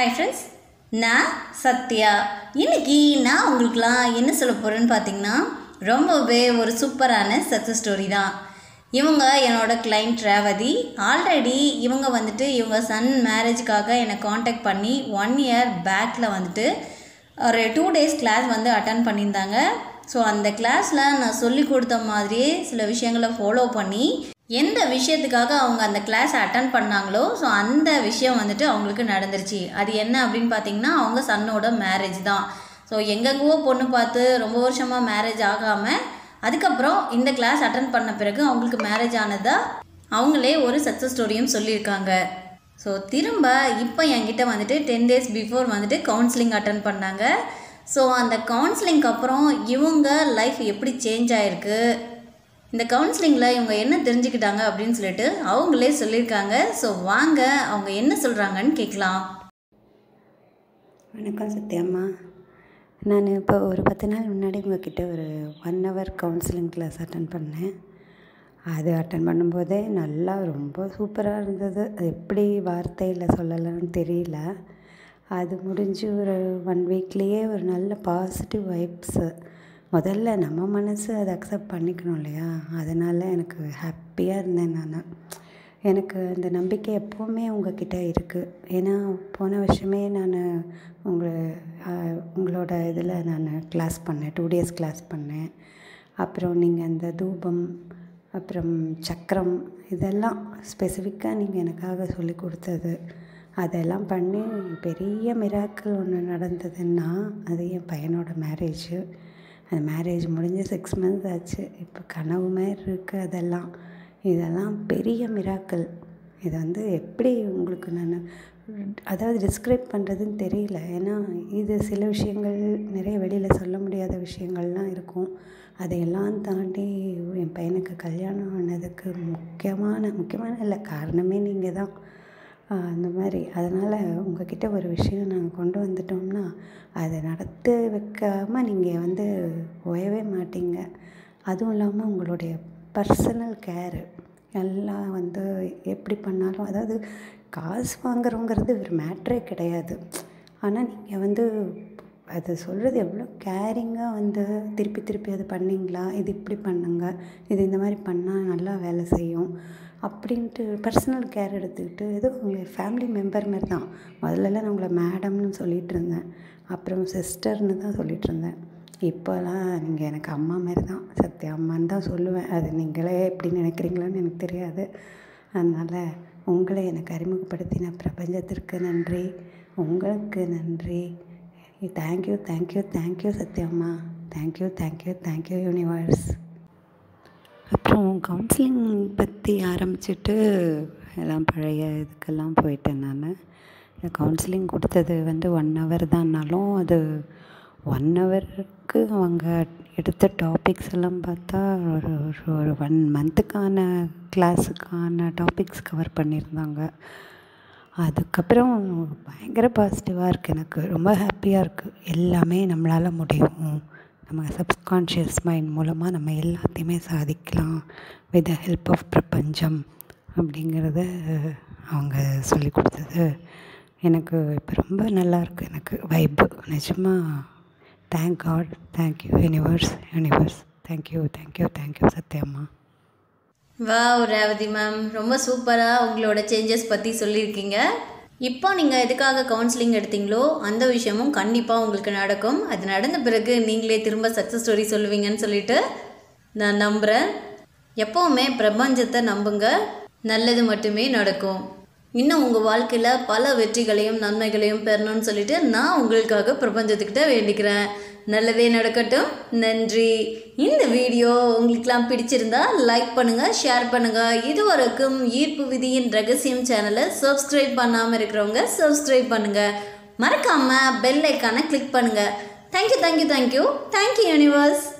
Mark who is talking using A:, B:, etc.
A: hi friends நான் சத்யா இன்னைக்கு நான் உங்களுக்குலாம் என்ன சொல்ல போகிறேன்னு பார்த்தீங்கன்னா ரொம்பவே ஒரு சூப்பரான சக்ஸஸ் ஸ்டோரி தான் இவங்க என்னோட கிளைண்ட் ரேவதி ஆல்ரெடி இவங்க வந்துட்டு இவங்க சன் மேரேஜ்க்காக என்னை காண்டாக்ட் பண்ணி ஒன் இயர் பேக்கில் வந்துட்டு ஒரு டூ டேஸ் கிளாஸ் வந்து அட்டன் பண்ணியிருந்தாங்க ஸோ அந்த கிளாஸில் நான் சொல்லி கொடுத்த மாதிரியே சில விஷயங்களை ஃபாலோ பண்ணி எந்த விஷயத்துக்காக அவங்க அந்த கிளாஸ் அட்டன் பண்ணாங்களோ ஸோ அந்த விஷயம் வந்துட்டு அவங்களுக்கு நடந்துருச்சு அது என்ன அப்படின்னு பார்த்தீங்கன்னா அவங்க சன்னோட மேரேஜ் தான் ஸோ எங்கெங்கோ பொண்ணு பார்த்து ரொம்ப வருஷமாக மேரேஜ் ஆகாமல் அதுக்கப்புறம் இந்த கிளாஸ் அட்டன் பண்ண பிறகு அவங்களுக்கு மேரேஜ் ஆனதா அவங்களே ஒரு சக்ஸஸ் ஸ்டோரியும் சொல்லியிருக்காங்க ஸோ திரும்ப இப்போ என்கிட்ட வந்துட்டு டென் டேஸ் பிஃபோர் வந்துட்டு கவுன்சிலிங் அட்டன் பண்ணாங்க ஸோ அந்த கவுன்சிலிங்க்கு அப்புறம் இவங்க லைஃப் எப்படி சேஞ்ச் ஆகிருக்கு இந்த கவுன்சிலிங்கில் இவங்க என்ன தெரிஞ்சுக்கிட்டாங்க அப்படின்னு சொல்லிட்டு அவங்களே சொல்லியிருக்காங்க ஸோ வாங்க அவங்க என்ன சொல்கிறாங்கன்னு கேட்கலாம்
B: வணக்கம் சத்யாம்மா நான் இப்போ ஒரு பத்து நாள் முன்னாடி உங்ககிட்ட ஒரு one hour counselling class attend பண்ணேன் அது அட்டன் பண்ணும்போதே நல்லா ரொம்ப சூப்பராக இருந்தது அது எப்படி வார்த்தையில் சொல்லலாம்னு தெரியல அது முடிஞ்சு ஒரு ஒன் வீக்லேயே ஒரு நல்ல பாசிட்டிவ் வைப்ஸு முதல்ல நம்ம மனசு அதை அக்செப்ட் பண்ணிக்கணும் இல்லையா அதனால் எனக்கு ஹாப்பியாக இருந்தேன் நான் எனக்கு அந்த நம்பிக்கை எப்போவுமே உங்ககிட்ட இருக்குது ஏன்னா போன வருஷமே நான் உங்களை ஆஹ், உங்களோட இதில் நான் கிளாஸ் பண்ணேன் டூ டேஸ் கிளாஸ் பண்ணேன் அப்புறம் நீங்கள் அந்த தூபம் அப்புறம் சக்கரம் இதெல்லாம் ஸ்பெசிஃபிக்காக நீங்கள் எனக்காக சொல்லி கொடுத்தது அதெல்லாம் பண்ணி பெரிய மிராக்கள் ஒன்று நடந்ததுன்னா அது என் பையனோட மேரேஜு அந்த மேரேஜ் முடிஞ்சு சிக்ஸ் மந்த்ஸ் ஆச்சு இப்போ கனவு மாதிரி இருக்குது அதெல்லாம் இதெல்லாம் பெரிய மிராக்கள் இது வந்து எப்படி உங்களுக்கு நான் அதாவது டிஸ்கிரைப் பண்ணுறதுன்னு தெரியல ஏன்னா இது சில விஷயங்கள் நிறைய வெளியில் சொல்ல முடியாத விஷயங்கள்லாம் இருக்கும் அதையெல்லாம் தாண்டி என் பையனுக்கு கல்யாணம் ஆனதுக்கு முக்கியமான முக்கியமான இல்லை காரணமே நீங்கள் தான் ஆஹ் அந்த மாதிரி அதனால் உங்ககிட்ட ஒரு விஷயம் நாங்கள் கொண்டு வந்துட்டோம்னா அதை நடத்த வைக்காமல் நீங்கள் வந்து ஓயவே மாட்டீங்க அதுவும் இல்லாமல் உங்களுடைய பர்சனல் கேரு எல்லாம் வந்து எப்படி பண்ணாலும் அதாவது காசு வாங்குறோங்கிறது ஒரு மேட்ரே கிடையாது ஆனால் நீங்கள் வந்து அது சொல்கிறது எவ்வளோ கேரிங்காக வந்து திருப்பி திருப்பி அது பண்ணீங்களா இது இப்படி பண்ணுங்க இது இந்த மாதிரி பண்ணால் நல்லா வேலை செய்யும் அப்படின்ட்டு பர்சனல் கேர் எடுத்துக்கிட்டு ஏதோ உங்கள் ஃபேமிலி மெம்பர் மாதிரி தான் முதல்லலாம் நான் உங்களை மேடம்னு சொல்லிகிட்டு இருந்தேன் அப்புறம் சிஸ்டர்னு தான் சொல்லிகிட்டு இருந்தேன் இப்போலாம் நீங்கள் எனக்கு அம்மா மாதிரி தான் சத்யா அம்மான்னு தான் சொல்லுவேன் அது நீங்களே எப்படி நினைக்கிறீங்களோன்னு எனக்கு தெரியாது அதனால் உங்களை எனக்கு அறிமுகப்படுத்தின பிரபஞ்சத்திற்கு நன்றி உங்களுக்கு நன்றி தேங்க்யூ தேங்க்யூ தேங்க்யூ சத்யாம்மா தேங்க்யூ தேங்க்யூ தேங்க்யூ யூனிவர்ஸ் அப்புறம் கவுன்சிலிங் பற்றி ஆரம்பிச்சிட்டு எல்லாம் பழைய இதுக்கெல்லாம் போயிட்டேன் நான் கவுன்சிலிங் கொடுத்தது வந்து ஒன் ஹவர் தான்னாலும் அது ஒன் ஹவருக்கு அவங்க எடுத்த டாபிக்ஸ் எல்லாம் பார்த்தா ஒரு ஒரு ஒரு ஒன் மந்த்துக்கான கிளாஸுக்கான டாபிக்ஸ் கவர் பண்ணியிருந்தாங்க அதுக்கப்புறம் பயங்கர பாசிட்டிவாக இருக்குது எனக்கு ரொம்ப ஹாப்பியாக இருக்குது எல்லாமே நம்மளால் முடியும் நம்ம சப்கான்ஷியஸ் மைண்ட் மூலமாக நம்ம எல்லாத்தையுமே சாதிக்கலாம் வித் த ஹெல்ப் ஆஃப் பிரபஞ்சம் அப்படிங்கிறத அவங்க சொல்லி கொடுத்தது எனக்கு இப்போ ரொம்ப நல்லா இருக்குது எனக்கு வைப்பு நிஜமாக thank God thank you universe universe thank you thank you thank you சத்யாம்மா
A: வாவ் ரேவதி மேம் ரொம்ப சூப்பராக உங்களோட சேஞ்சஸ் பற்றி சொல்லியிருக்கீங்க இப்போ நீங்கள் எதுக்காக கவுன்சிலிங் எடுத்தீங்களோ அந்த விஷயமும் கண்டிப்பாக உங்களுக்கு நடக்கும் அது நடந்த பிறகு நீங்களே திரும்ப சக்ஸஸ் ஸ்டோரி சொல்லுவீங்கன்னு சொல்லிட்டு நான் நம்புகிறேன் எப்போவுமே பிரபஞ்சத்தை நம்புங்க நல்லது மட்டுமே நடக்கும் இன்னும் உங்கள் வாழ்க்கையில் பல வெற்றிகளையும் நன்மைகளையும் பெறணும்னு சொல்லிட்டு நான் உங்களுக்காக பிரபஞ்சத்துக்கிட்ட வேண்டிக்கிறேன் நல்லதே நடக்கட்டும் நன்றி இந்த வீடியோ உங்களுக்கெல்லாம் பிடிச்சிருந்தா லைக் பண்ணுங்கள் ஷேர் பண்ணுங்கள் இதுவரைக்கும் ஈர்ப்பு விதியின் ரகசியம் சேனலை சப்ஸ்கிரைப் பண்ணாமல் இருக்கிறவங்க சப்ஸ்கிரைப் பண்ணுங்கள் மறக்காமல் பெல் ஐக்கானை கிளிக் பண்ணுங்கள் thank you thank you thank you thank you universe